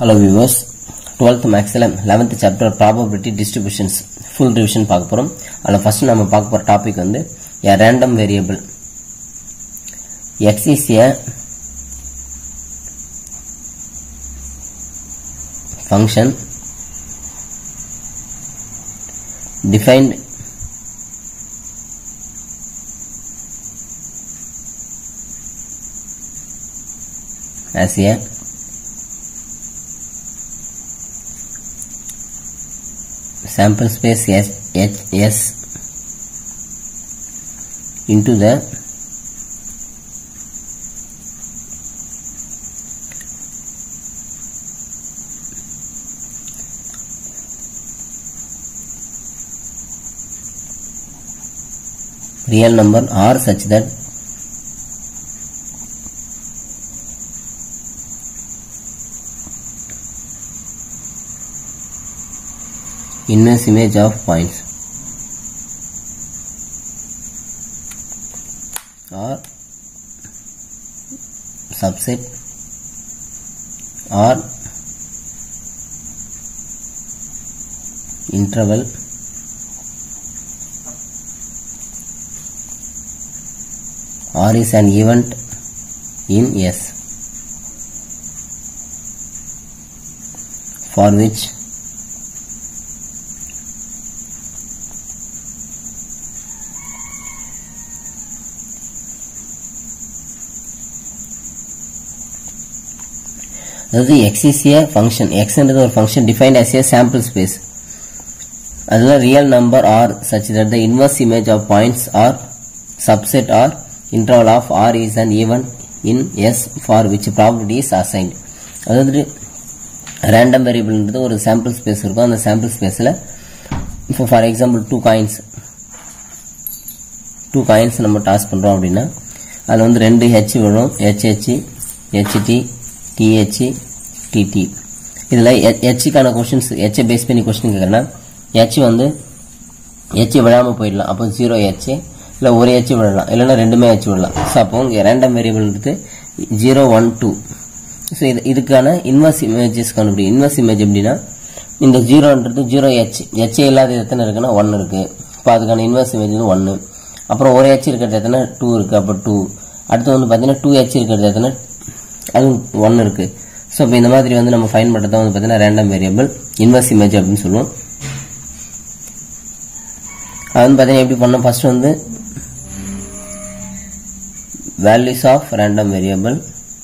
Hello viewers twelfth மேக்ஸில் eleventh chapter probability distributions full revision பார்க்க போகிறோம் அதில் ஃபர்ஸ்ட் நம்ம பார்க்க போகிற டாபிக் வந்து a random variable x is a function defined as a sample space S, H, S into the real number r such that inverse image of points or subset or interval R is an event in S for which அதாவது X is a function எக்ஸ்ன்றது ஒரு function defined as a sample space அதில் real number R such that the inverse image of points R subset R interval of R is and even in S for which property is assigned அதாவது random வேரியபிள்ன்றது ஒரு sample space இருக்கும் அந்த sample ஸ்பேஸில் இப்போ for example two coins two coins நம்ம toss பண்ணுறோம் அப்படின்னா அதில் வந்து ரெண்டு ஹெச் விழும் ஹெச்ஹெச் ஹெச்டி டிஹெச் டிடி இதில் ஹெச்சுக்கான கொஷின்ஸ் ஹெச்சை பேஸ் பண்ணி கொஸ்டின் கேட்குறேன்னா ஹெச் வந்து ஹெச் விழாமல் போயிடலாம் அப்போ ஜீரோ ஹெச் இல்லை ஒரு ஹெச் விழலாம் இல்லைன்னா ரெண்டுமே ஹெச் விடலாம் ஸோ அப்போ இங்கே ரேண்டம் வேரியபிள்ன்றது ஜீரோ ஒன் டூ ஸோ இது இதுக்கான இன்வர்ஸ் இமேஜஸ் கண்டுபிடி இன்வர்ஸ் இமேஜ் எப்படின்னா இந்த ஜீரோன்றது ஜீரோ ஹெச் ஹெச் இல்லாத எத்தனை இருக்குன்னா ஒன் இருக்குது இப்போ அதுக்கான இன்வர்ஸ் இமேஜ் வந்து ஒன்று அப்புறம் ஒரு ஹெச் இருக்கிறது எத்தனை டூ இருக்குது அப்போ டூ அடுத்து வந்து பார்த்தீங்கன்னா டூ ஹெச் இருக்கிறது எத்தனை அதுவும் ஒன் இருக்குது ஸோ இப்போ இந்த மாதிரி வந்து நம்ம ஃபைன் பண்ணுறது வந்து பார்த்தீங்கன்னா ரேண்டம் வேரியபிள் இன்வர்ஸ் இமேஜ் அப்படின்னு சொல்லுவோம் அது வந்து பார்த்தீங்கன்னா எப்படி பண்ணோம் ஃபர்ஸ்ட் வந்து values of random variable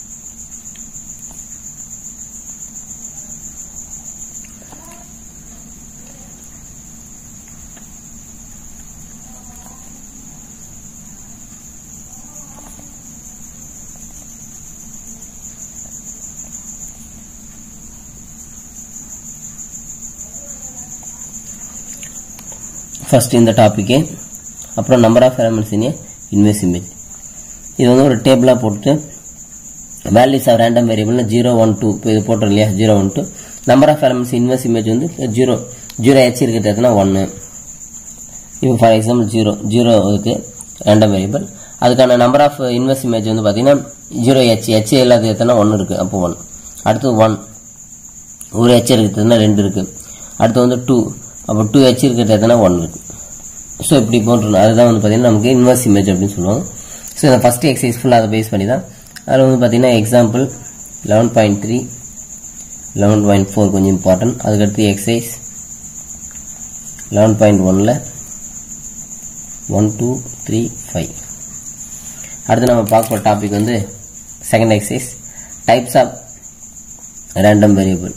first இந்த டாப்பிக்கு அப்புறம் number of elements in inverse image இது வந்து ஒரு டேபிளாக போட்டுட்டு வேல்யூஸ் ஆஃப் ரேண்டம் வேரியபிள்னா ஜீரோ ஒன் டூ இப்போ இது போட்டோம் இல்லையா zero one two number of elements inverse image வந்து ஜீரோ ஜீரோ ஹெச் இருக்கிறது எத்தனை ஒன்று இப்போ ஃபார் எக்ஸாம்பிள் ஜீரோ ஜீரோ இருக்கு ரேண்டம் வேரியபிள் அதுக்கான நம்பர் ஆஃப் இன்வெஸ் இமேஜ் வந்து பார்த்தீங்கன்னா ஜீரோ ஹெச் ஹெச் இல்லாத எத்தனை ஒன்று இருக்குது அப்போ ஒன் அடுத்து ஒன் ஒரு ஹெச் இருக்கிறதுனா ரெண்டு இருக்குது அடுத்து வந்து டூ அப்போ டூ ஹெச் இருக்கிறது எத்தனை ஒன் இருக்கு ஸோ இப்படி போட்டுருணும் அதுதான் வந்து பார்த்தீங்கன்னா நமக்கு இன்வர்ஸ் இமேஜ் அப்படின்னு சொல்லுவாங்க ஸோ இந்த ஃபஸ்ட் எக்ஸசைஸ் ஃபுல்லாக அதை பேஸ் பண்ணி தான் அதில் வந்து பார்த்தீங்கன்னா example eleven point three eleven point four கொஞ்சம் இம்பார்ட்டன்ட் அதுக்கடுத்து எக்ஸசைஸ் லெவன் பாயிண்ட் ஒனில் ஒன் டூ த்ரீ ஃபைவ் அடுத்து நம்ம பார்க்க போகிற டாபிக் வந்து second exercise types of random variable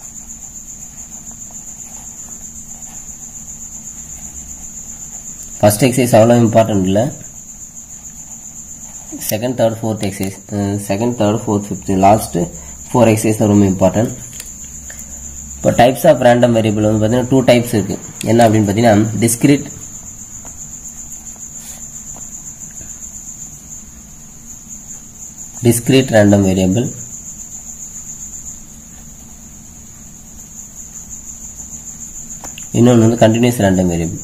first exercise அவ்வளோ இம்பார்ட்டன்ட் இல்லை second third fourth exercise second third fourth fifth last four exercise ரொம்ப இம்பார்ட்டன்ட் இப்போ டைப்ஸ் ஆஃப் ரேண்டம் வேரியபிள் வந்து பார்த்தீங்கன்னா டூ டைப்ஸ் இருக்கு என்ன அப்படின்னு பார்த்தீங்கன்னா டிஸ்கிரிட் டிஸ்கிரிட் ரேண்டம் வேரியபிள் இன்னொன்று வந்து கண்டினியூஸ் ரேண்டம் வேரியபிள்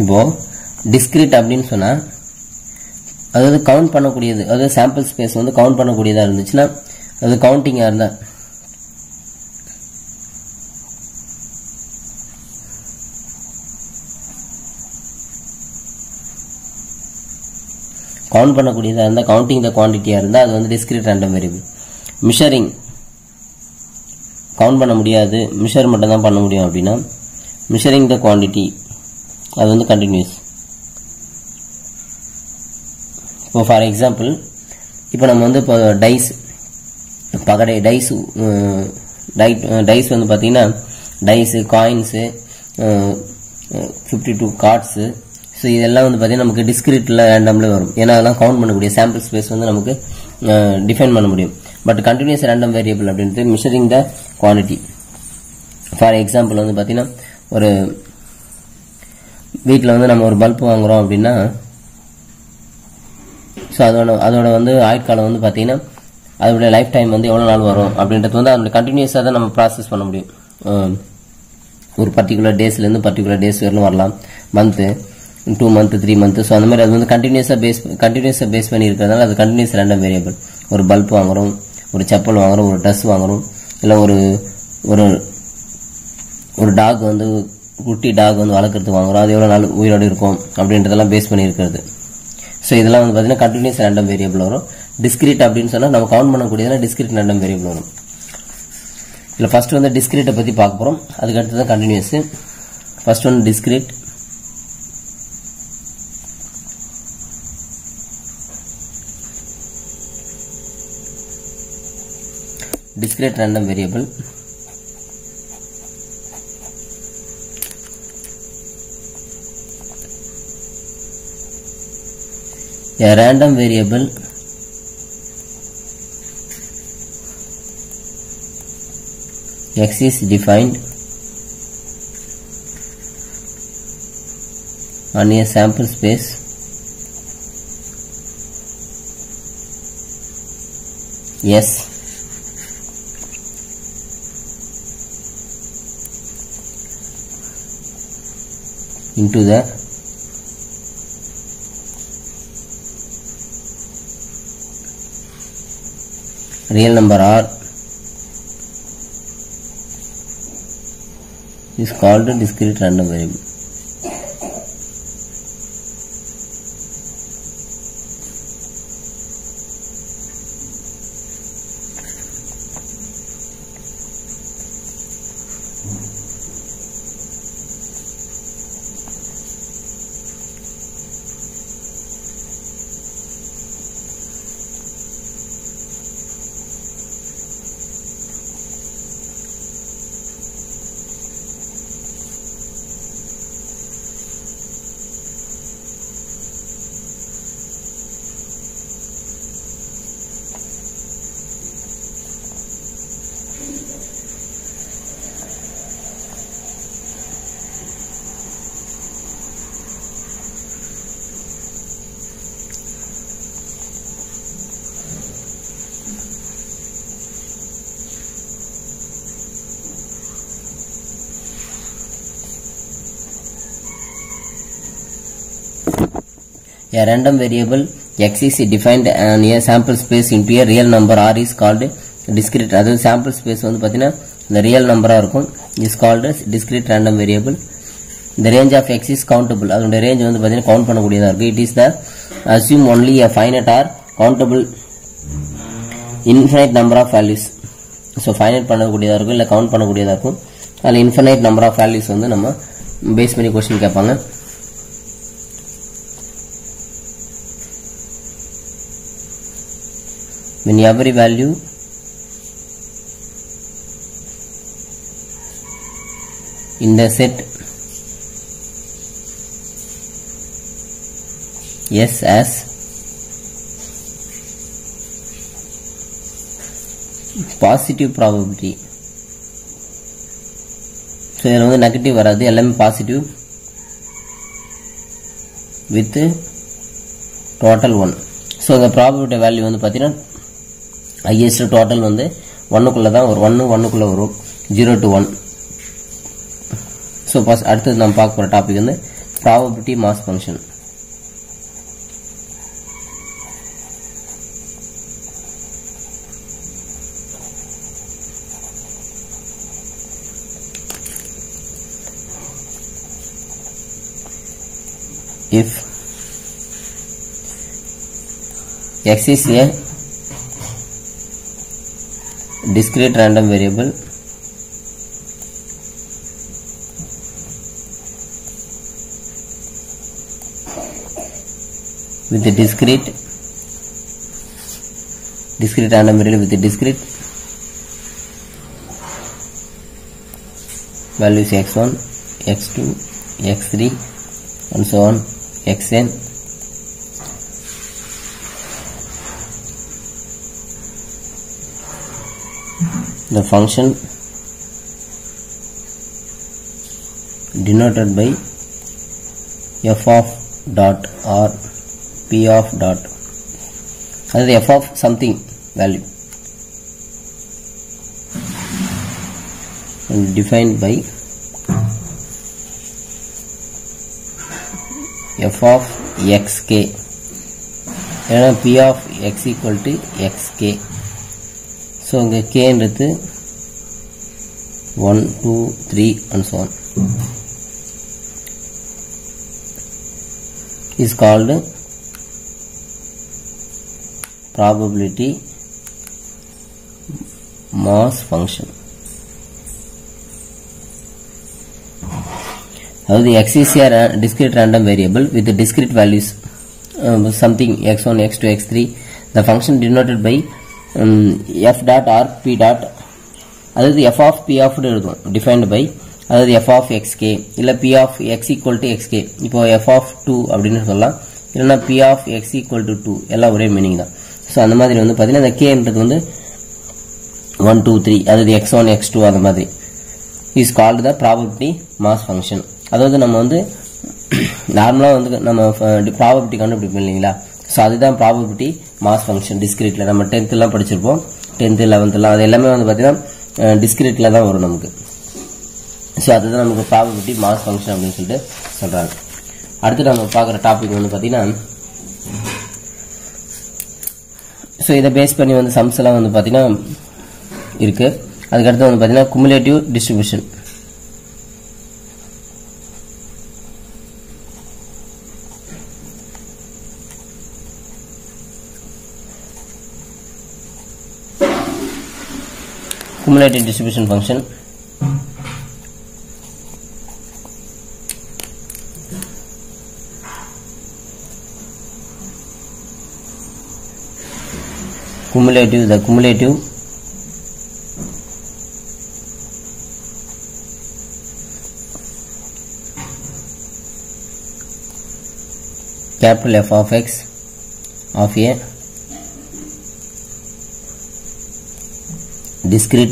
இப்போ டிஸ்கிரிட் அப்படின்னு சொன்னா அதாவது கவுண்ட் பண்ணக்கூடியது அதாவது சாம்பிள் ஸ்பேஸ் வந்து கவுண்ட் பண்ணக்கூடியதா இருந்துச்சுன்னா அது கவுண்டிங்கா இருந்தா கவுண்ட் பண்ணக்கூடியதா இருந்தா கவுண்டிங் த குவான்டிட்டியா இருந்தா அது வந்து discrete random variable measuring count பண்ண முடியாது மிஷர் மட்டும் தான் பண்ண முடியும் அப்படின்னா மிஷரிங் த குவான்டிட்டி அது வந்து கண்டினியூஸ் இப்போ ஃபார் எக்ஸாம்பிள் இப்போ நம்ம வந்து இப்போ டைஸ் பகடை டைஸ் டைட் டைஸ் வந்து பார்த்தீங்கன்னா dice coins fifty two cards so இதெல்லாம் வந்து பார்த்தீங்கன்னா நமக்கு டிஸ்கிரிட்டில் ரேண்டமில் வரும் ஏன்னா அதெல்லாம் கவுண்ட் பண்ணக்கூடிய சாம்பிள் ஸ்பேஸ் வந்து நமக்கு டிஃபைன் பண்ண முடியும் பட் கண்டினியூஸ் ரேண்டம் வேரியபிள் அப்படின்றது measuring the quantity for example வந்து பார்த்தீங்கன்னா ஒரு வீட்டில் வந்து நம்ம ஒரு பல்ப் வாங்குறோம் அப்படின்னா ஸோ அதோட அதோட வந்து ஆயுட்காலம் வந்து பார்த்தீங்கன்னா அதோட லைஃப் டைம் வந்து எவ்வளோ நாள் வரும் அப்படின்றது வந்து அதோட கண்டினியூஸாக தான் நம்ம ப்ராசஸ் பண்ண முடியும் அஹ் ஒரு பர்டிகுலர் டேஸ்லேருந்து பர்டிகுலர் டேஸ் வரலும் வரலாம் month two month three month so அந்த மாதிரி அது வந்து கண்டினியூஸாக பேஸ் கண்டினியூஸாக பேஸ் பண்ணி இருக்கிறதுனால அது கண்டினியூஸ் ரேண்டம் வேரியபிள் ஒரு பல்ப் வாங்குறோம் ஒரு செப்பல் வாங்குறோம் ஒரு ட்ரெஸ் வாங்குறோம் இல்லை ஒரு ஒரு ஒரு டாக் வந்து குட்டி டாக் வந்து வளர்க்குறதுக்கு வாங்குறோம் அது எவ்வளோ நாள் உயிரோடு இருக்கும் அப்படின்றதெல்லாம் பேஸ் பண்ணி இருக்கிறது ஸோ இதெல்லாம் வந்து பார்த்தீங்கன்னா கண்டினியூஸ் ரேண்டம் வேரியபிள் வரும் டிஸ்கிரிட் அப்படின்னு சொன்னால் நம்ம கவுண்ட் பண்ணக்கூடியதுனா டிஸ்கிரிட் ரேண்டம் வேரியபிள் வரும் இதில் ஃபர்ஸ்ட் வந்து டிஸ்கிரிட்டை பற்றி பார்க்க போகிறோம் அதுக்கு அடுத்து தான் கண்டினியூஸ் ஃபர்ஸ்ட் ஒன்று discrete discrete random variable a random variable x is defined on a sample space yes into the real number r is called a discrete random variable A random variable x is defined on a sample space into a real number r is called discrete அதாவது sample space வந்து பார்த்தீங்கன்னா இந்த real நம்பராக இருக்கும் is called discrete random variable the range of x is countable அதோட range வந்து பார்த்தீங்கன்னா count பண்ணக்கூடியதாக இருக்கும் it is the assume only a finite or countable infinite number of values so finite பண்ணக்கூடியதாக இருக்கும் இல்லை கவுண்ட் பண்ணக்கூடியதாக இருக்கும் அதில் இன்ஃபினைட் நம்பர் ஆஃப் வேல்யூஸ் வந்து நம்ம பேஸ் பண்ணி கொஸ்டின் கேட்பாங்க when every value in the set s as positive probability so இதில் வந்து நெகட்டிவ் வராது எல்லாமே positive with total one so இந்த ப்ராபபிலிட்டி வேல்யூ வந்து பார்த்தீங்கன்னா ஹையஸ்ட் டோட்டல் வந்து ஒன்றுக்குள்ளே தான் ஒரு ஒன்று ஒன்றுக்குள்ளே வரும் zero to one so first அடுத்தது நம்ம பார்க்க போகிற டாபிக் வந்து probability mass function if x is a discrete random variable with a discrete discrete random variable with a discrete values x1 x2 x3 and so on xn the function denoted by f of dot or p of dot அதாவது f of something value and defined by f of xk ஏன்னா p of x equal to xk so இங்கே கேன்றது one two three and so on is called probability mass function அதாவது x is a ra- discrete random variable with discrete values um, something x1 x2 x3 the function denoted by um, f dot or p dot அதாவது f of p of னு எழுதுவோம் defined by அதாவது f of xk இல்ல p of x equal to xk இப்போ f of 2 அப்படின்னு சொல்லலாம் இல்லைன்னா p of x equal to 2 எல்லாம் ஒரே மீனிங் தான் ஸோ அந்த மாதிரி வந்து பார்த்தீங்கன்னா இந்த kன்றது வந்து ஒன் டூ த்ரீ அதாவது எக்ஸ் ஒன் எக்ஸ் டூ அந்த மாதிரி is called the probability mass function அதாவது நம்ம வந்து நார்மலாக வந்து நம்ம ப்ராபபிலிட்டி கண்டுபிடிப்போம் இல்லைங்களா ஸோ அதுதான் ப்ராபபிலிட்டி மாஸ் ஃபங்க்ஷன் டிஸ்கிரிட்டில் நம்ம டென்த்துலாம் படிச்சிருப்போம் டென்த்து லெவன்த்துலாம் அது எல்லாமே வந்து பார்த்தீங்கன்னா டிஸ்கிரிட்டில் தான் வரும் நமக்கு ஸோ அதுதான் நமக்கு ப்ராபபிலிட்டி மாஸ் ஃபங்க்ஷன் அப்படின்னு சொல்லிட்டு சொல்கிறாங்க அடுத்து நம்ம பார்க்குற டாபிக் வந்து பார்த்தீங்கன்னா ஸோ இதை பேஸ் பண்ணி வந்து சம்ஸ் எல்லாம் வந்து பார்த்தீங்கன்னா இருக்கு அதுக்கடுத்து வந்து பார்த்தீங்கன்னா cumulative distribution cumulative distribution function cumulative the cumulative capital F of x of a discrete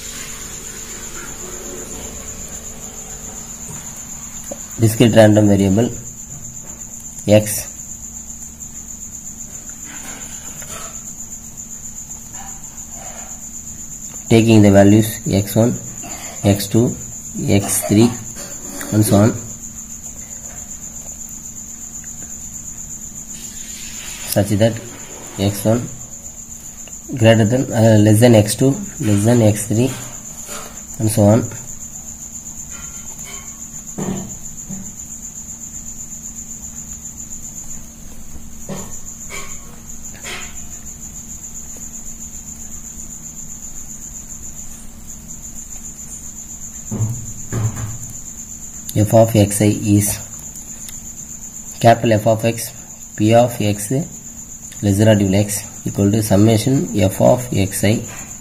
discrete random variable x taking the values x1 x2 x3 and so on such that x1 greater than uh, less than x2 less than x3 and so on f of xi is capital F of x p of x less than or equal to x equal to summation f of xi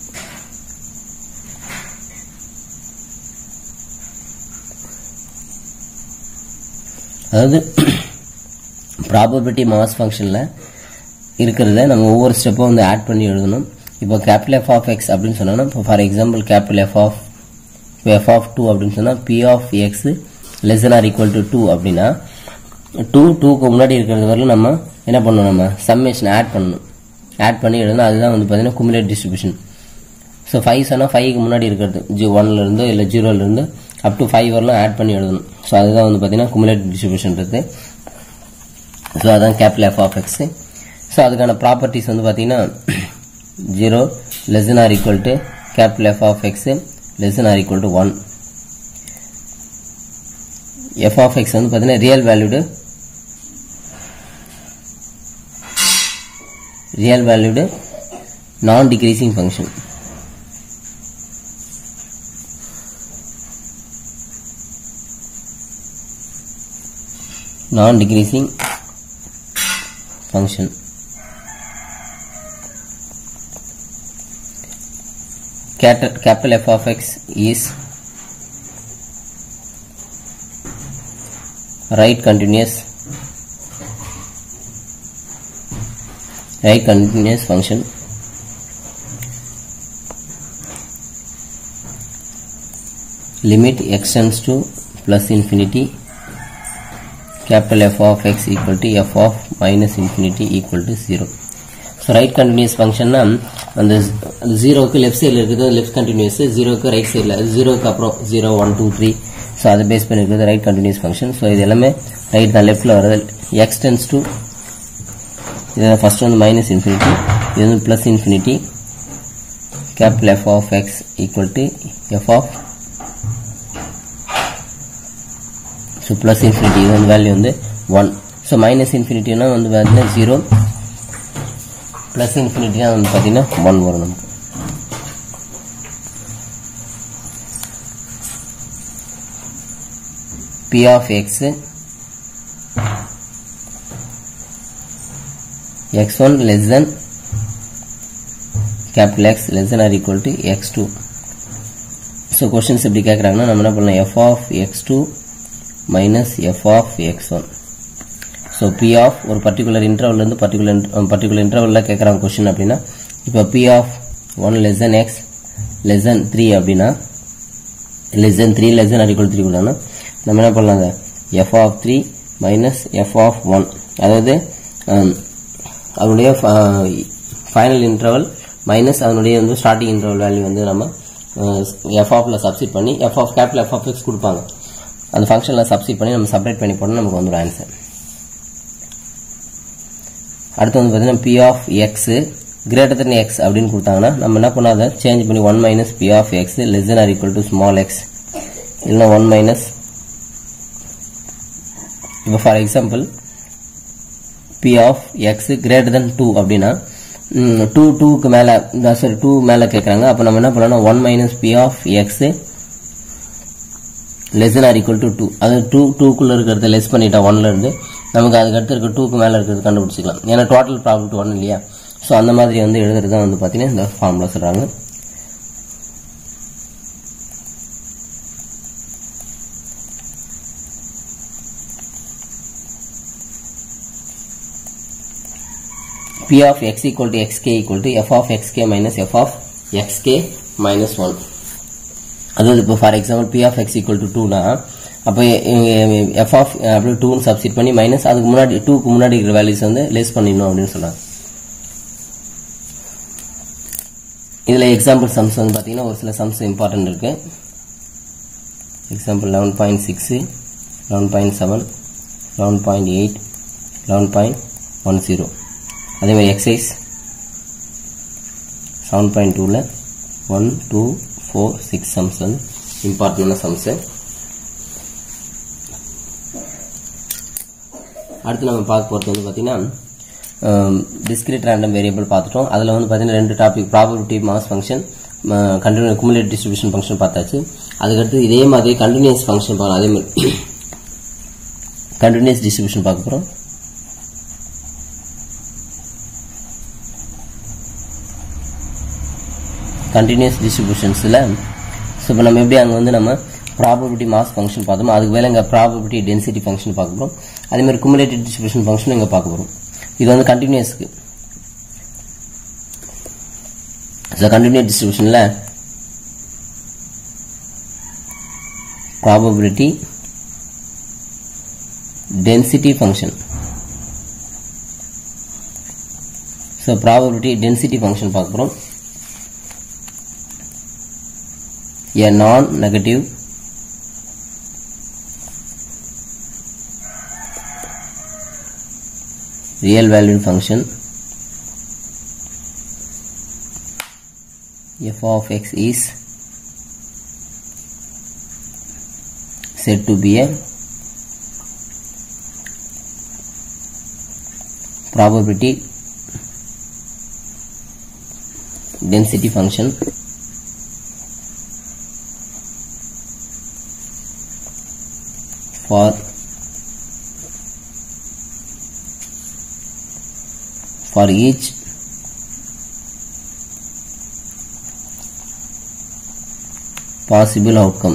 அதாவது probability mass ஃபங்க்ஷனில் இருக்கிறத நம்ம ஒவ்வொரு ஸ்டெப்பும் வந்து add பண்ணி எழுதணும் இப்போ capital F of X அப்படின்னு சொன்னோம்னா இப்போ for example capital F of F of two அப்படின்னு சொன்னால் P of X less or equal to two அப்படின்னா டூ டூக்கு முன்னாடி இருக்கிறது வரலும் நம்ம என்ன பண்ணணும் நம்ம சம்மேஷன் ஆட் பண்ணணும் ஆட் பண்ணி எழுதணும் அதுதான் வந்து பார்த்தீங்கன்னா குமுலேட் டிஸ்ட்ரிபியூஷன் ஸோ ஃபைவ் சொன்னால் ஃபைவ்க்கு முன்னாடி இருக்கிறது ஜி ஒன்லேருந்தோ இல்லை ஜீரோலேருந்தோ அப் டு ஃபைவ் வரலாம் ஆட் பண்ணி எழுதணும் ஸோ அதுதான் வந்து பார்த்தீங்கன்னா குமுலேட்டிவ் டிஸ்ட்ரிபியூஷன் இருக்குது ஸோ அதான் capital F of X so அதுக்கான ப்ராப்பர்ட்டிஸ் வந்து பார்த்தீங்கன்னா zero less or equal to capital F of X less or equal to one F of X வந்து பார்த்தீங்கன்னா real valued real valued non decreasing function non decreasing function Capital capital F of x is right continuous right continuous function limit x tends to plus infinity capital F of x equal to f of minus infinity equal to 0 so right continuous ஃபங்க்ஷன்னா அந்த ஜீரோக்கு left சைடில் இருக்குது left continuous ஜீரோக்கு right சைடில் ஜீரோக்கு அப்புறம் zero one two three so அதை பேஸ் பண்ணி இருக்குது ரைட் கண்டினியூஸ் ஃபங்க்ஷன் ஸோ இது எல்லாமே ரைட் தான் லெஃப்ட்டில் வர்றது எக்ஸ் டென்ஸ் டு இது ஃபர்ஸ்ட் வந்து மைனஸ் இன்ஃபினிட்டி இது வந்து plus infinity capital F of X equal to F of so plus infinity இது வந்து வேல்யூ வந்து ஒன் ஸோ மைனஸ் இன்ஃபினிட்டினா வந்து பார்த்தீங்கன்னா ஜீரோ ப்ளஸ் இன்ஃபினிட்டினா வந்து பார்த்தீங்கன்னா ஒன் வரும் நமக்கு P of X X one less than capital X less than or equal to X two so questions எப்படி கேட்குறாங்கன்னா நம்ம என்ன பண்ணலாம் F of X two minus F of X one so P of ஒரு particular இன்டர்வல்லேருந்து particular particular இன்டர்வலில் கேட்குறாங்க question அப்படின்னா இப்போ P of one less than X less than three அப்படின்னா less than three less than அடிக்கல் த்ரீ கொடுத்தாங்கன்னா நம்ம என்ன பண்ணலாம் F of three minus F of one அதாவது அதனுடைய ஃபைனல் இன்டர்வல் மைனஸ் அதனுடைய வந்து ஸ்டார்டிங் இன்டர்வல் வேல்யூ வந்து நம்ம எஃப் ஆஃப்ல சப்ஸ்டிட் பண்ணி F of capital F of X கொடுப்பாங்க அந்த ஃபங்க்ஷனில் சப்ஸ்டிட் பண்ணி நம்ம செப்பரேட் பண்ணி போட்டோம் நமக்கு வந்துடும் ஆன்சர் அடுத்து வந்து பார்த்தீங்கன்னா P of X greater than X அப்படின்னு கொடுத்தாங்கன்னா நம்ம என்ன பண்ணோம் அதை சேஞ்ச் பண்ணி one minus P of X less than or equal to small X இல்லைனா ஒன் மைனஸ் இப்போ for example P of X greater than two அப்படின்னா டூ டூக்கு மேலே சாரி டூ மேலே கேட்குறாங்க அப்போ நம்ம என்ன பண்ணலாம் one minus P of X less or equal to two அது டூ டூக்குள்ளே இருக்கிறத லெஸ் பண்ணிட்டா ஒன்ல இருந்து நமக்கு அதுக்கு அடுத்து இருக்க டூக்கு மேலே இருக்கிறது கண்டுபிடிச்சிக்கலாம் ஏன்னா டோட்டல் ப்ராஃபிட் ஒன் இல்லையா ஸோ அந்த மாதிரி வந்து எழுதுறது தான் வந்து பார்த்தீங்கன்னா இந்த ஃபார்முலா சொல்கிறாங்க p of x equal to xk equal to f of xk minus f of xk minus 1 அதாவது இப்போ for example P of X equal to டூனா அப்போ எஃப் ஆஃப் அப்படியே டூன்னு சப்ஸ்டிட் பண்ணி மைனஸ் அதுக்கு முன்னாடி டூக்கு முன்னாடி இருக்கிற வேல்யூஸ் வந்து லெஸ் பண்ணிடணும் அப்படின்னு சொன்னாங்க இதில் எக்ஸாம்பிள் சம்ஸ் வந்து பார்த்தீங்கன்னா ஒரு சில சம்ஸ் இம்பார்ட்டன்ட் இருக்கு example eleven point six eleven point seven eleven point eight eleven point one zero அதே மாதிரி எக்ஸைஸ் செவன் பாயிண்ட் டூவில் one two four six sums வந்து இம்பார்ட்டண்டான சம்ஸு அடுத்து நம்ம பார்க்க போகிறது வந்து பார்த்தீங்கன்னா டிஸ்கிரிட் ரேண்டம் வேரியபிள் பார்த்துட்டோம் அதில் வந்து பார்த்தீங்கன்னா ரெண்டு topic probability mass function continue cumulate distribution function பார்த்தாச்சு அதுக்கடுத்து இதே மாதிரி கண்டினியூஸ் ஃபங்க்ஷன் பார்க்கலாம் அதே மாதிரி கண்டினியூஸ் டிஸ்ட்ரிபியூஷன் பார்க்க போகிறோம் கண்டினியூஸ் டிஸ்ட்ரிபியூஷன்ஸில் ஸோ இப்போ நம்ம எப்படி அங்கே வந்து நம்ம ப்ராபபிலிட்டி மாஸ் ஃபங்க்ஷன் பார்த்தோம் அதுக்கு மேலே இங்கே ப்ராபபிலிட்டி டென்சிட்டி ஃபங்க்ஷன் பார்க்க போகிறோம் அதே மாதிரி குமுலேட்டிவ் டிஸ்ட்ரிபியூஷன் ஃபங்க்ஷன் இங்கே பார்க்க போகிறோம் இது வந்து கண்டினியூஸ்க்கு ஸோ கண்டினியூஸ் டிஸ்ட்ரிபியூஷனில் probability density function so probability density function பார்க்க போகிறோம் a non-negative real valued function f of x is said to be a probability density function for for each possible outcome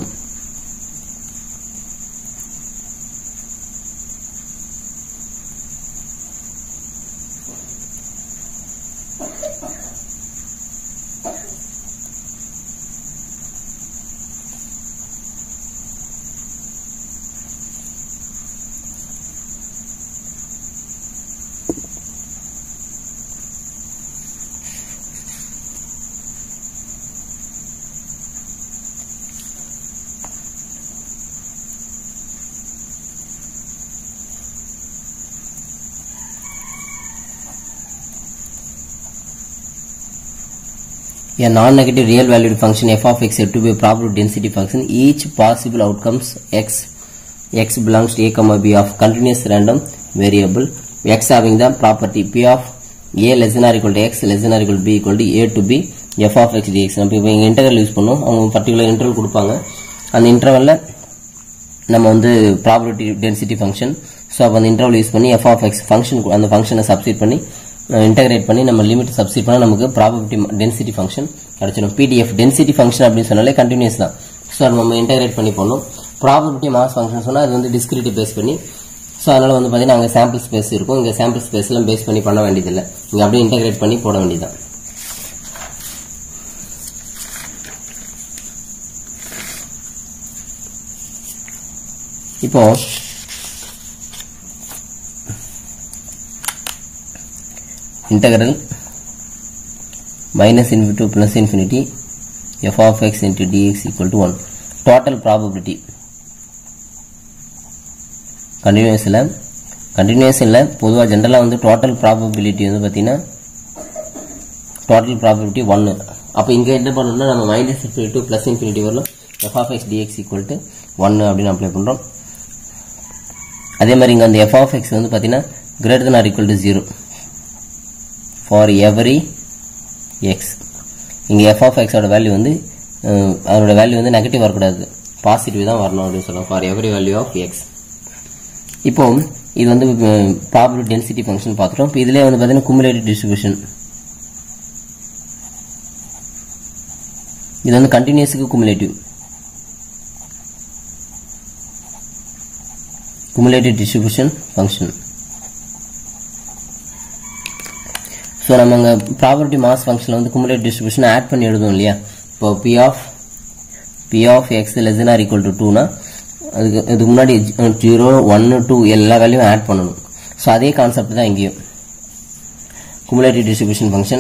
A non-negative real valued function f of x said to be a probability density function. Each possible outcomes x x belongs to a comma b of continuous random variable x having the property p of a less than or equal to x less than or equal to b equal to a to b f of x dx நம்ம இப்போ இங்கே interval use பண்ணோம் அவங்க particular interval கொடுப்பாங்க அந்த இன்டர்வலில் நம்ம வந்து probability density function so அப்போ அந்த இன்டர்வல் யூஸ் பண்ணி எஃப் ஆஃப் எக்ஸ் ஃபங்க்ஷன் அந்த ஃபங்க்ஷனை சப்ஸ்டிட் பண்ணி இன்டகிரேட் பண்ணி நம்ம லிமிட் சப்ஸ்டிட் பண்ணால் நமக்கு ப்ராபபிலிட்டி டென்சிட்டி ஃபங்க்ஷன் கிடைச்சிடும் பிடிஎஃப் டென்சிட்டி ஃபங்க்ஷன் அப்படின்னு சொன்னாலே கண்டினியூஸ் தான் ஸோ அது நம்ம இன்டகிரேட் பண்ணி பண்ணோம் ப்ராபபிலிட்டி மாஸ் ஃபங்க்ஷன் சொன்னால் அது வந்து டிஸ்கிரிட்டி பேஸ் பண்ணி ஸோ அதனால வந்து பார்த்தீங்கன்னா அங்கே சாம்பிள் ஸ்பேஸ் இருக்கும் இங்கே சாம்பிள் ஸ்பேஸ்லாம் பேஸ் பண்ணி பண்ண வேண்டியதில்லை இங்கே அப்படியே இன்டகிரேட் பண்ணி போட வேண்டியதுதான் இப்போ integral minus infinity to plus infinity f of x into dx equal to 1 total probability continuous இல்ல continuous இல்ல பொதுவா ஜெனரலா வந்து total probability வந்து பாத்தீங்கன்னா total probability 1 அப்ப இங்க என்ன பண்ணணும்னா நம்ம minus infinity to plus infinity வரலாம் f of x dx equal to 1 அப்படின்னு அப்ளை பண்றோம் அதே மாதிரி இங்க அந்த f of x வந்து பாத்தீங்கன்னா greater than or equal to 0 for every x இங்க f of x ஓட வேல்யூ வந்து அஹ், அதோட வேல்யூ வந்து நெகட்டிவ் வரக்கூடாது பாசிட்டிவ் தான் வரணும் அப்படின்னு சொல்லுவோம் for every value of X இப்போ இது வந்து ப்ராபபிள் டென்சிட்டி ஃபங்க்ஷன் பார்த்துட்டோம் இப்போ இதுலேயே வந்து பார்த்தீங்கன்னா குமுலேட்டிவ் டிஸ்ட்ரிபியூஷன் இது வந்து கண்டினியூஸுக்கு cumulative cumulative distribution function so நம்ம அங்கே ப்ராபர்ட்டி மாஸ் ஃபங்க்ஷனில் வந்து குமுலேட் டிஸ்ட்ரிபியூஷன் ஆட் பண்ணி எழுதுவோம் இல்லையா இப்போ P of P of X less or equal to டூனா அதுக்கு இதுக்கு முன்னாடி ஜீரோ ஒன்று டூ எல்லா வேல்யூவும் ஆட் பண்ணணும் ஸோ அதே கான்செப்ட் தான் இங்கேயும் cumulative distribution function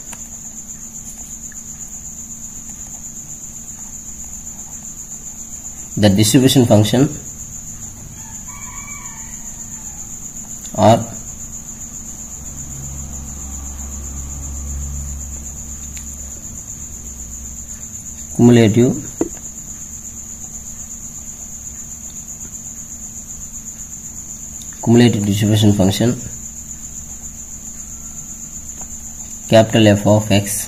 the distribution function or cumulative cumulative distribution function capital F of x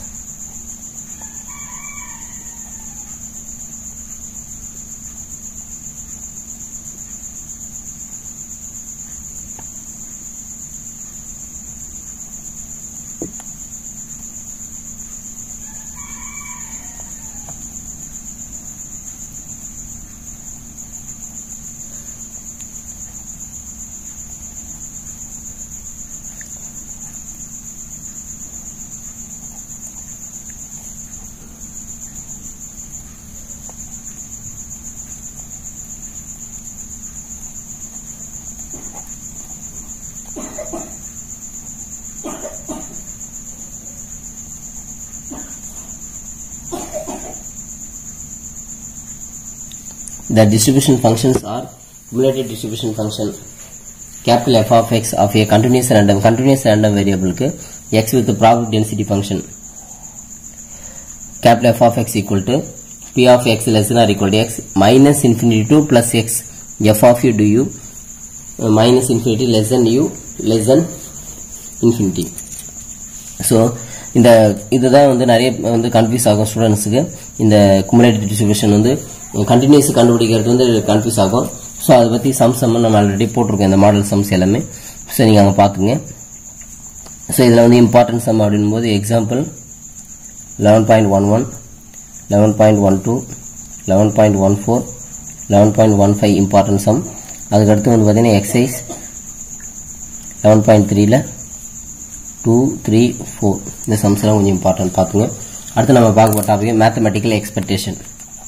the distribution functions are cumulative distribution function capital f of x of a continuous random continuous random variable க்கு x with probability density function capital f of x equal to p of x less than or equal to x minus infinity to plus x f of u du uh, minus infinity less than u less than infinity so இந்த இதுதான் வந்து நிறைய வந்து confuse ஆகும் ஸ்டூடெண்ட்ஸுக்கு இந்த cumulative distribution வந்து continuous கண்டுபிடிக்கிறது வந்து கன்ஃபியூஸ் ஆகும் ஸோ அதை பற்றி சம்ஸ் நம்ம நம்ம ஆல்ரெடி போட்டிருக்கோம் இந்த மாடல் சம்ஸ் எல்லாமே ஸோ நீங்கள் அங்கே பார்த்துங்க ஸோ இதில் வந்து இம்பார்ட்டன்ட் சம் அப்படின் போது example eleven point one one eleven point one two eleven point one four eleven point one five important sum அதுக்கடுத்து வந்து பார்த்தீங்கன்னா எக்ஸைஸ் லெவன் பாயிண்ட் த்ரீல டூ த்ரீ ஃபோர் இந்த சம்ஸ் எல்லாம் கொஞ்சம் இம்பார்ட்டன்ட் பார்த்துங்க அடுத்து நம்ம பார்க்க போகிற topic mathematical expectation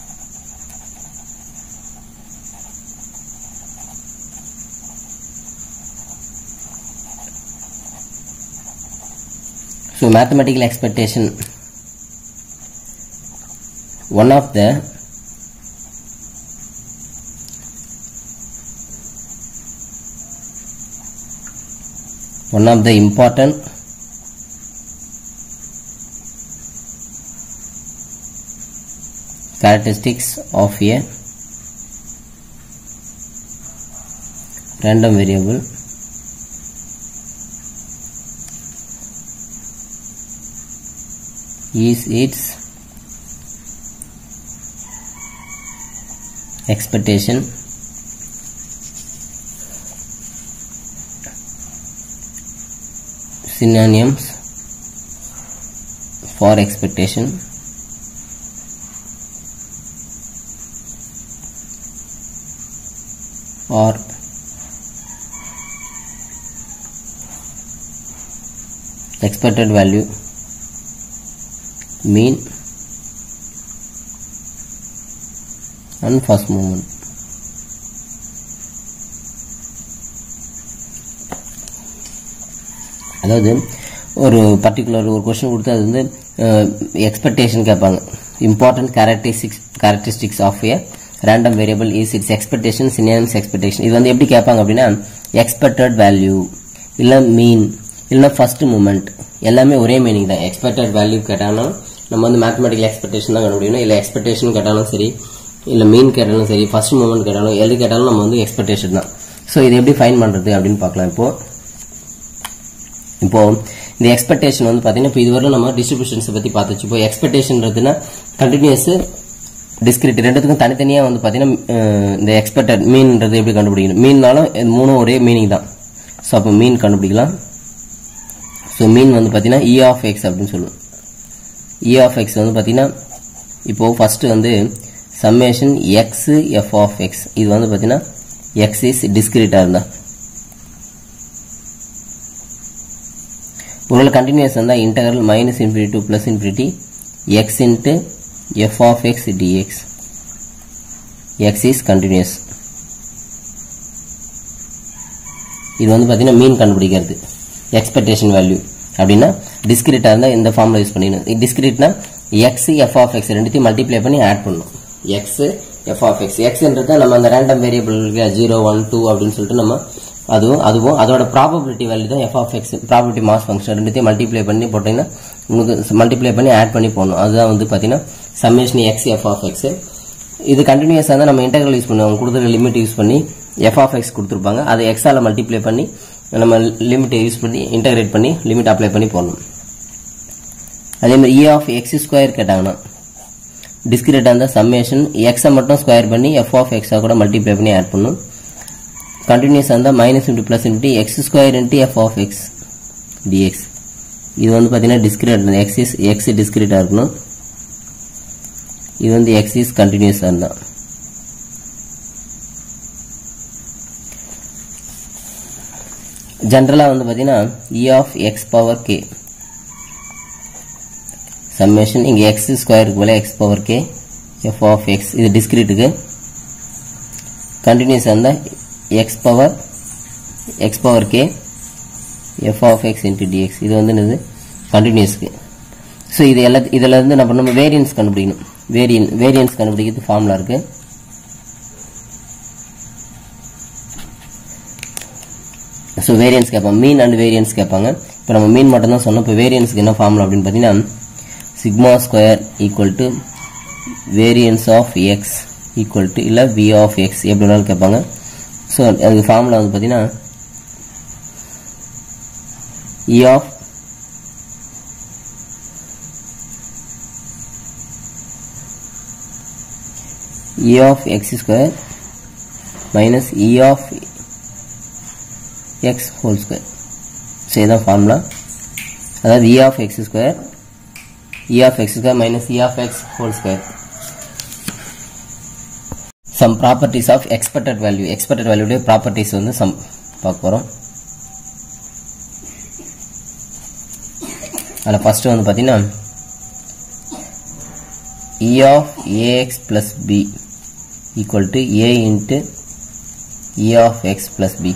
So mathematical expectation one of the one of the important characteristics of a random variable is its expectation synonyms for expectation or expected value mean and first movement அதாவது ஒரு particular ஒரு question கொடுத்து அது வந்து expectation கேட்பாங்க important characteristics characteristics of a random variable is its expectation சினியம்ஸ் expectation இது வந்து எப்படி கேட்பாங்க அப்படின்னா எக்ஸ்பெக்டட் வேல்யூ இல்லை மீன் இல்லைன்னா ஃபர்ஸ்ட் மூமெண்ட் எல்லாமே ஒரே மீனிங் தான் எக்ஸ்பெக்டட் வேல்யூ கேட்டாலும் நம்ம வந்து மேத்தமெட்டிக்கல் எக்ஸ்பெக்டேஷன் தான் கண்டுபிடிக்கணும் இல்லை எக்ஸ்பெக்டேஷன் கேட்டாலும் சரி இல்லை மீன் கேட்டாலும் சரி ஃபர்ஸ்ட் மூமெண்ட் கேட்டாலும் எது கேட்டாலும் நம்ம வந்து எக்ஸ்பெக்டேஷன் தான் ஸோ இது எப்படி ஃபைன் பண்ணுறது அப்படின்னு பார்க்கலாம் இப்போ இப்போ இந்த எக்ஸ்பெக்டேஷன் வந்து பார்த்தீங்கன்னா இப்போ இதுவரை நம்ம டிஸ்ட்ரிபியூஷன்ஸை பற்றி பார்த்துச்சு இப்போ எக்ஸ்பெக்டேஷன்றதுன்னா கண்டினியூஸ் டிஸ்கிரிட் ரெண்டுத்துக்கும் தனித்தனியாக வந்து பார்த்தீங்கன்னா இந்த எக்ஸ்பெக்டட் மீன்ன்றது எப்படி கண்டுபிடிக்கணும் மீன்னாலும் இது மூணும் ஒரே மீனிங் தான் ஸோ அப்போ மீன் கண்டுபிடிக்கலாம் ஸோ மீன் வந்து பார்த்தீங்கன்னா இ ஆஃப் எக்ஸ் அப்படின்னு சொல்லுவோம் இ ஆஃப் எக்ஸ் வந்து பார்த்தீங்கன்னா இப்போது ஃபஸ்ட்டு வந்து summation X F of X இது வந்து பார்த்தீங்கன்னா எக்ஸ் இஸ் டிஸ்கிரிட்டாக இருந்தா ஒருவேளை கண்டினியூஸ் இருந்தால் integral minus infinity to plus infinity X into F of X DX X is continuous இது வந்து பார்த்தீங்கன்னா மீன் கண்டுபிடிக்கிறது எக்ஸ்பெக்டேஷன் வேல்யூ அப்படின்னா டிஸ்கிரிட்டாக இருந்தால் இந்த ஃபார்மில் யூஸ் பண்ணிக்கணும் டிஸ்கிரிட்னா எக்ஸ் எஃப் ஆஃப் எக்ஸ் ரெண்டுத்தையும் மல்டிப்ளை பண்ணி ஆட் பண்ணணும் எக்ஸ் எஃப் ஆஃப் எக்ஸ் எக்ஸ்ன்றது நம்ம அந்த ரேண்டம் வேரியபிளுக்கு ஜீரோ ஒன் டூ அப்படின்னு சொல்லிட்டு நம்ம அதுவும் அதுவும் அதோட ப்ராபபிலிட்டி வேல்யூ தான் F of X probability mass function ரெண்டுத்தையும் மல்டிப்ளை பண்ணி போட்டீங்கன்னா உங்களுக்கு மல்டிப்ளை பண்ணி ஆட் பண்ணி போகணும் அதுதான் வந்து பார்த்தீங்கன்னா summation X F of X இது கண்டினியூஸாக தான் நம்ம இன்டெகிரல் யூஸ் பண்ணுவோம் கொடுத்துருக்க லிமிட் யூஸ் பண்ணி எஃப் ஆஃப் எக்ஸ் கொடுத்துருப்பாங்க அதை எக்ஸால மல்டிப்ளை பண்ணி நம்ம லிமிட்டை யூஸ் பண்ணி இன்டகிரேட் பண்ணி லிமிட் அப்ளை பண்ணி போடணும் அதே மாதிரி இ ஆஃப் எக்ஸ் ஸ்கொயர் கேட்டாங்கன்னா டிஸ்கிரேட்டாக இருந்தால் சம்மேஷன் எக்ஸை மட்டும் ஸ்கொயர் பண்ணி எஃப் ஆஃப் எக்ஸாக கூட மல்டிப்ளை பண்ணி ஆட் பண்ணும் கண்டினியூஸாக இருந்தால் minus into plus into X square into F of X DX இது வந்து பார்த்தீங்கன்னா டிஸ்கிரேட் எக்ஸ் இஸ் எக்ஸ் டிஸ்கிரேட்டாக இருக்கணும் இது வந்து எக்ஸ் இஸ் கண்டினியூஸாக இருந்தால் ஜென்ரலாக வந்து பார்த்தீங்கன்னா E of X power K summation இங்கே எக்ஸ் ஸ்கொயருக்கு போல X power K F of X இது டிஸ்கிரீட்டுக்கு கண்டினியூஸ் இருந்தால் X power X power K F of X into DX இது வந்து என்னது கண்டினியூஸ்க்கு ஸோ இது எல்லா இதில் இருந்து நம்ம நம்ம வேரியன்ஸ் கண்டுபிடிக்கணும் வேரியன் வேரியன்ஸ் கண்டுபிடிக்கிறது ஃபார்முலா இருக்குது ஸோ வேரியன்ஸ் கேட்பாங்க மீன் அண்ட் வேரியன்ஸ் கேட்பாங்க இப்போ நம்ம மீன் மட்டும் தான் சொன்னோம் இப்போ வேரியன்ஸ்க்கு என்ன ஃபார்முலா அப்படின்னு பார்த்தீங்கன்னா sigma square equal to variance of X equal to இல்லை வி ஆஃப் எக்ஸ் எப்படி வேணாலும் கேட்பாங்க ஸோ அதுக்கு ஃபார்முலா வந்து பார்த்தீங்கன்னா E of e of x square minus e of x whole square so இதான் ஃபார்முலா அதாவது e of x square e of x square minus e of x whole square some properties of expected value expected value உடைய properties வந்து some பார்க்க போகிறோம் அதில் first வந்து பார்த்தீங்கன்னா e of ax plus b equal to a into e of x plus b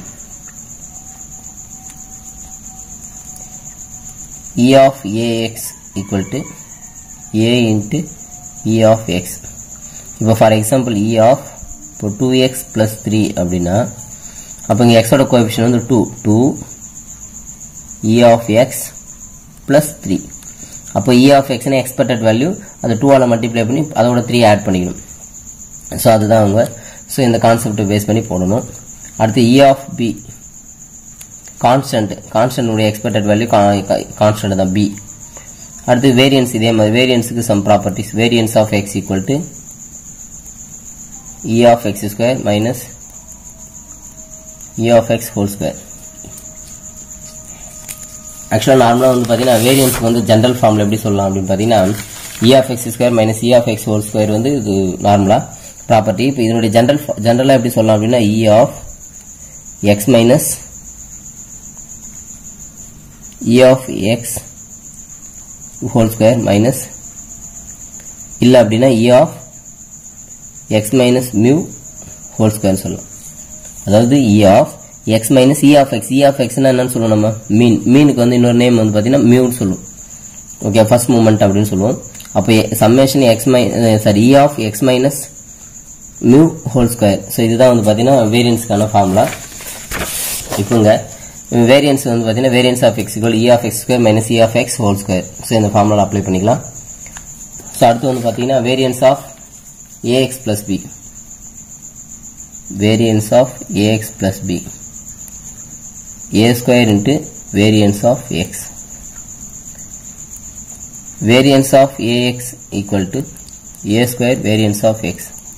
e of ax equal to a into e of x இப்போ for example e of இப்போ 2x plus 3 அப்படின்னா அப்போ இங்கே எக்ஸோட coefficient வந்து 2 2 e of x plus 3 அப்போ e of x னு expected value அது 2 ஆல் மல்டிப்ளை பண்ணி அதோட 3 ஆட் பண்ணிக்கணும் ஸோ அதுதான் அவங்க ஸோ இந்த கான்செப்டை பேஸ் பண்ணி போடணும் அடுத்து E of B constant constant expected value constant தான் பி அடுத்து வேரியன்ஸ் இதே மாதிரி வேரியன்ஸுக்கு some properties variance of X equal to E of X square minus E of X whole square ஆக்சுவலாக நார்மலாக வந்து பார்த்தீங்கன்னா வேரியன்ஸ் வந்து ஜென்ரல் ஃபார்மில் எப்படி சொல்லலாம் அப்படின்னு பார்த்தீங்கன்னா E of X square minus E of X whole square வந்து இது நார்மலாக ப்ராப்பர்ட்டி இப்போ இதனுடைய ஜென்ரல் ஜென்ரலாக எப்படி சொல்லலாம் அப்படின்னா E of X minus E of X whole square minus இல்லை அப்படின்னா E of X minus mu whole square சொல்லலாம் அதாவது E of X minus E of X E of எக்ஸ்னா என்னன்னு சொல்லுவோம் நம்ம மீன் மீனுக்கு வந்து இன்னொரு நேம் வந்து பார்த்தீங்கன்னா மியூன்னு சொல்லுவோம் ஓகே ஃபர்ஸ்ட் மூமெண்ட் அப்படின்னு சொல்லுவோம் அப்போ summation X my sorry E of X minus mu whole square so இதுதான் வந்து பார்த்தீங்கன்னா வேரியன்ஸ்க்கான ஃபார்முலா இப்போங்க வேரியன்ஸ் வந்து பார்த்தீங்கன்னா variance of X equal E of X square minus E of X whole square so இந்த ஃபார்முலா அப்ளை பண்ணிக்கலாம் so அடுத்து வந்து பார்த்தீங்கன்னா variance of AX plus B variance of AX plus B a square into variance of x variance of ax equal to a square variance of x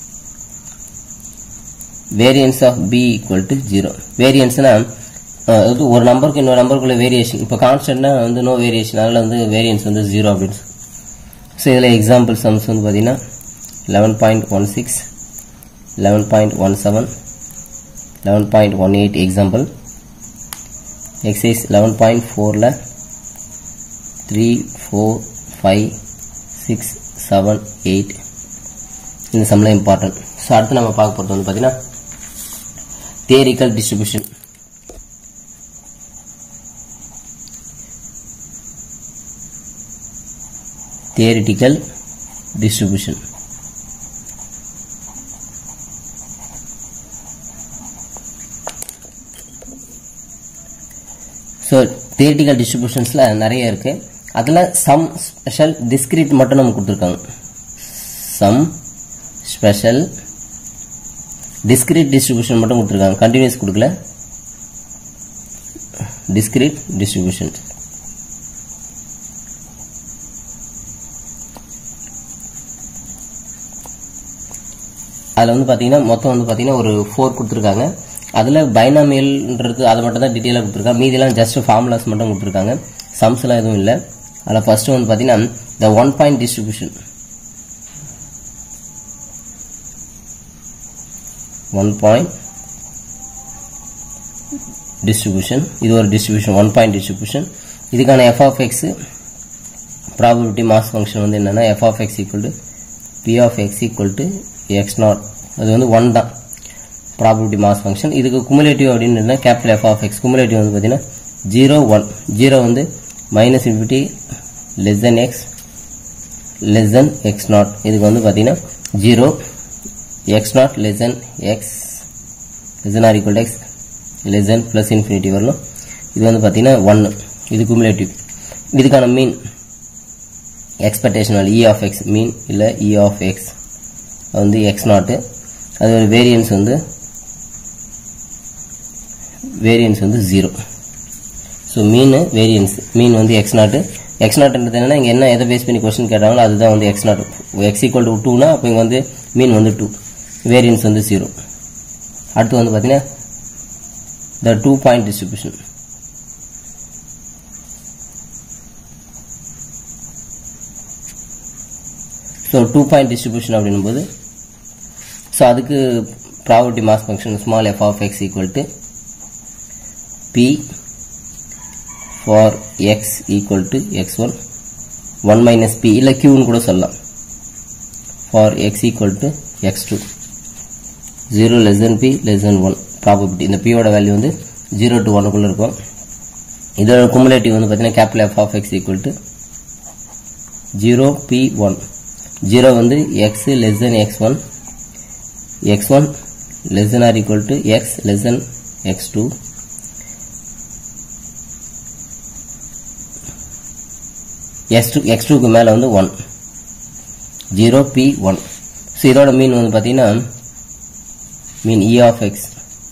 variance of b equal to 0 variance னா அதாவது ஒரு நம்பருக்கு இன்னொரு நம்பருக்குள்ள variation இப்போ கான்ஸ்டன்ட்னா வந்து no variation அதில் வந்து variance வந்து ஜீரோ அப்படின்னு ஸோ இதில் எக்ஸாம்பிள் சம்ஸ் வந்து பார்த்தீங்கன்னா eleven point one six eleven point one seven eleven point one eight example exercise eleven point ஃபோரில் three four five six seven eight இந்த சம்லாம் இம்பார்ட்டன்ட் ஸோ அடுத்து நம்ம பார்க்க போகிறது வந்து பார்த்தீங்கன்னா theoretical distribution theoretical distribution so theoretical டிஸ்ட்ரிபியூஷன்ஸில் நிறைய இருக்குது அதில் சம் ஸ்பெஷல் டிஸ்கிரிட் மட்டும் நம்ம கொடுத்துருக்காங்க சம் ஸ்பெஷல் டிஸ்கிரிட் டிஸ்ட்ரிபியூஷன் மட்டும் கொடுத்துருக்காங்க கண்டினியூஸ் கொடுக்கல டிஸ்கிரிட் டிஸ்ட்ரிபியூஷன் அதில் வந்து பார்த்தீங்கன்னா மொத்தம் வந்து பார்த்தீங்கன்னா ஒரு ஃபோர் கொடுத்துருக்காங்க அதில் பைனாமியல்ன்றது அதை மட்டும் தான் டீட்டெயிலாக கொடுத்துருக்காங்க மீதிலாம் ஜஸ்ட் ஃபார்முலாஸ் மட்டும் கொடுத்துருக்காங்க சம்ஸ்லாம் எதுவும் இல்லை அதில் ஃபர்ஸ்ட் வந்து பார்த்தீங்கன்னா the one point distribution one point distribution இது ஒரு டிஸ்ட்ரிபியூஷன் ஒன் பாயிண்ட் டிஸ்ட்ரிபியூஷன் இதுக்கான F of X probability mass function வந்து என்னன்னா F of X equal to P of X equal to X naught அது வந்து ஒன் தான் ப்ராபபிலிட்டி மாஸ் ஃபங்க்ஷன் இதுக்கு cumulative அப்படின்னு இருந்தால் capital F of X cumulative வந்து பார்த்தீங்கன்னா ஜீரோ ஒன் ஜீரோ வந்து minus infinity less than X less than X naught இதுக்கு வந்து பார்த்தீங்கன்னா zero X naught less than X less than or equal X less than plus infinity வரணும் இது வந்து பார்த்தீங்கன்னா ஒன்று இது குமுலேட்டிவ் இதுக்கான mean expectation E of X mean இல்லை இ ஆஃப் எக்ஸ் வந்து எக்ஸ் நாட்டு அது ஒரு வேரியன்ஸ் வந்து வேரியன்ஸ் வந்து zero so mean variance mean வந்து எக்ஸ் நாட்டு எக்ஸ் நாட்ன்றது என்னன்னா இங்கே என்ன எதை பேஸ் பண்ணி கொஸ்டின் கேட்டாங்களோ அதுதான் வந்து X naught X equal to டூனா அப்போ இங்கே வந்து மீன் வந்து டூ வேரியன்ஸ் வந்து ஜீரோ அடுத்து வந்து பார்த்தீங்கன்னா the two point distribution so two point distribution அப்படின்னும்போது ஸோ அதுக்கு property mass function small F of X equal to P for X equal to X one one minus P இல்லை கியூன்னு கூட சொல்லலாம் for X equal to X two zero less than P less than one probability இந்த பியோட value வந்து zero to ஒனுக்குள்ளே இருக்கும் இதோட cumulative வந்து பார்த்தீங்கன்னா capital F of X equal to zero P one zero வந்து X less than X one X one less than or equal to X less than X two X two X டூக்கு மேலே வந்து one zero P one so இதோட mean வந்து பார்த்தீங்கன்னா mean E of X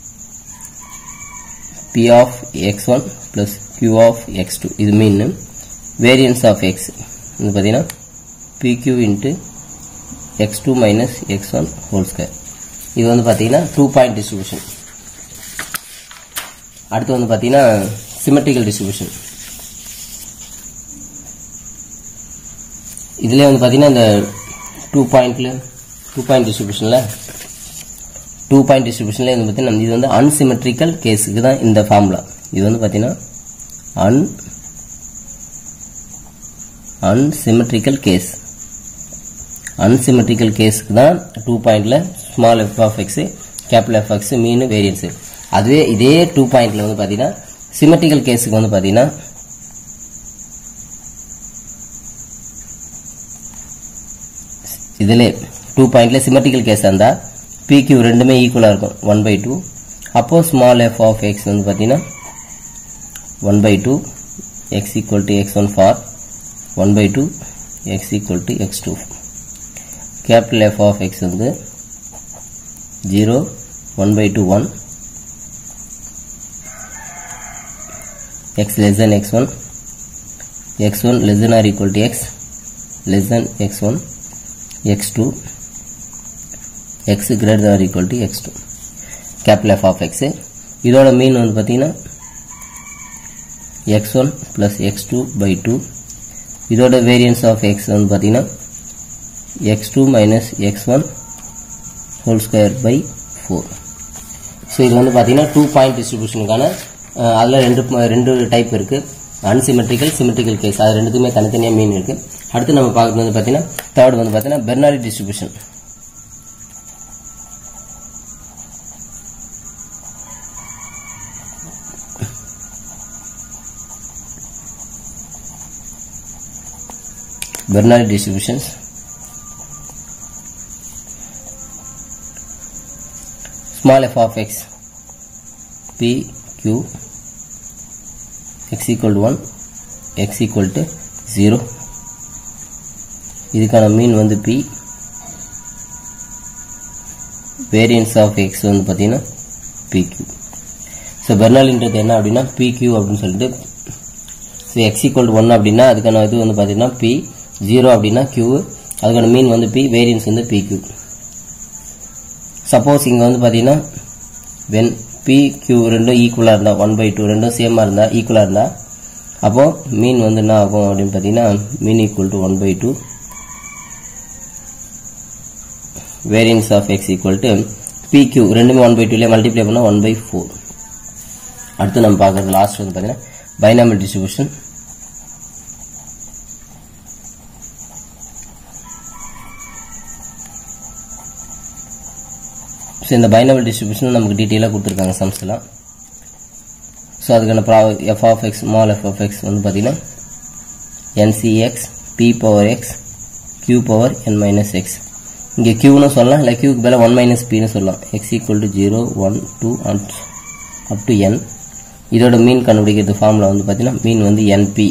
P of X one plus Q of X two இது mean variance of X வந்து பார்த்தீங்கன்னா PQ into X two minus X one whole square இது வந்து பார்த்தீங்கன்னா two point distribution அடுத்து வந்து பார்த்தீங்கன்னா சிமெட்ரிக்கல் டிஸ்ட்ரிபியூஷன் இதுலேயே வந்து பார்த்தீங்கன்னா இந்த டூ பாயிண்ட்ல டூ பாயிண்ட் டிஸ்ட்ரிபியூஷனில் டூ பாயிண்ட் டிஸ்ட்ரிபியூஷனில் வந்து பார்த்தீங்கன்னா இது வந்து அன்சிமெட்ரிக்கல் கேஸுக்கு தான் இந்த ஃபார்முலா இது வந்து பார்த்தீங்கன்னா அன் அன்சிமெட்ரிக்கல் கேஸ் அன்சிமெட்ரிக்கல் கேஸுக்கு தான் டூ பாயிண்ட்ல small F of X capital F X mean variance அதுவே இதே டூ பாயிண்ட்ல வந்து பார்த்தீங்கன்னா சிமெட்ரிக்கல் கேஸுக்கு வந்து பார்த்தீங்கன்னா இதில் டூ பாயிண்ட்ல சிமெட்ரிக்கல் கேஸ் இருந்தால் பிக்யூ ரெண்டுமே ஈக்குவலாக இருக்கும் ஒன் பை டூ அப்போ ஸ்மால் எஃப் ஆஃப் எக்ஸ் வந்து பார்த்தீங்கன்னா one by two X equal to X one for one by two X equal to X two capital F of X வந்து zero one by two one X less than X one X one less than or equal to X less than X one X two X greater or equal to X two capital F of X இதோட mean வந்து பார்த்தீங்கன்னா X one plus X two by two இதோட variance of X வந்து பார்த்தீங்கன்னா X two minus X one whole square by four so இது வந்து பார்த்தீங்கன்னா two point டிஸ்ட்ரிபியூஷனுக்கான அதில் ரெண்டு ரெண்டு டைப் இருக்குது அன்சிமெட்ரிக்கல் சிமெட்ரிக்கல் கேஸ் அது ரெண்டுத்துக்குமே தனித்தனியாக மீன் இருக்குது அடுத்து நம்ம பார்க்குறது வந்து பார்த்தீங்கன்னா தேர்ட் வந்து பார்த்தீங்கன்னா Bernoulli distribution Bernoulli distributions small f of x p q x equal to 1 x equal to 0 இதுக்கான மீன் வந்து p வேரியன்ஸ் ஆஃப் எக்ஸ் வந்து பார்த்தீங்கன்னா pq ஸோ பெர்னாலின்றது என்ன அப்படின்னா pq அப்படின்னு சொல்லிட்டு so X equal to one அப்படின்னா அதுக்கான இது வந்து பார்த்தீங்கன்னா பி ஜீரோ அப்படின்னா கியூ அதுக்கான மீன் வந்து பி வேரியன்ஸ் வந்து பி கியூ சப்போஸ் இங்கே வந்து பார்த்தீங்கன்னா வென் பி கியூ ரெண்டும் ஈக்குவலாக இருந்தால் ஒன் பை டூ ரெண்டும் சேமாக இருந்தால் ஈக்குவலாக இருந்தால் அப்போது மீன் வந்து என்ன ஆகும் அப்படின்னு பார்த்தீங்கன்னா mean equal to one by two variance of X equal to p q ரெண்டுமே ஒன் பை டூலேயே மல்டிப்ளை பண்ணால் ஒன் பை ஃபோர் அடுத்து நம்ம பார்க்குறது லாஸ்ட் வந்து பார்த்தீங்கன்னா binomial distribution ஸோ இந்த பைனபிள் டிஸ்ட்ரிபியூஷன் நமக்கு டீட்டெயிலாக கொடுத்துருக்காங்க சம்ஸ் எல்லாம் ஸோ அதுக்கான ப்ரா F of x small F of X வந்து பார்த்தீங்கன்னா n C x p power x q power n minus x இங்கே கியூன்னு சொல்லலாம் இல்லை கியூக்கு பதிலாக ஒன் மைனஸ் பின்னு சொல்லலாம் x equal to zero one two and up to n இதோட மீன் கண்டுபிடிக்கிறது ஃபார்முலா வந்து பார்த்தீங்கன்னா மீன் வந்து என்பி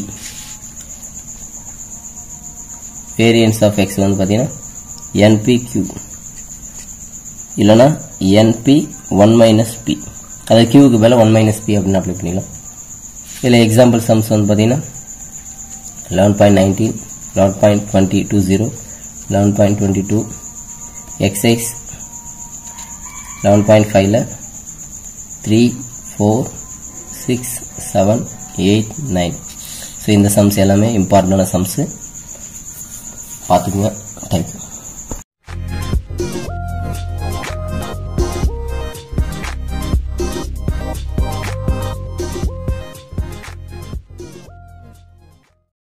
வேரியன்ஸ் ஆஃப் எக்ஸ் வந்து பார்த்தீங்கன்னா என்பி கியூ இல்லைனா என்பி ஒன் மைனஸ் பி அதாவது கியூக்கு மேலே ஒன் மைனஸ் பி அப்படின்னு அப்ளை பண்ணிக்கலாம் இதில் எக்ஸாம்பிள் சம்ஸ் வந்து பார்த்தீங்கன்னா eleven point nineteen eleven point twenty two zero eleven point twenty two exercise eleven point ஃபைவ்ல three four six seven eight nine so இந்த சம்ஸ் எல்லாமே இம்பார்ட்டண்டான சம்ஸு பார்த்துக்குங்க தேங்க்யூ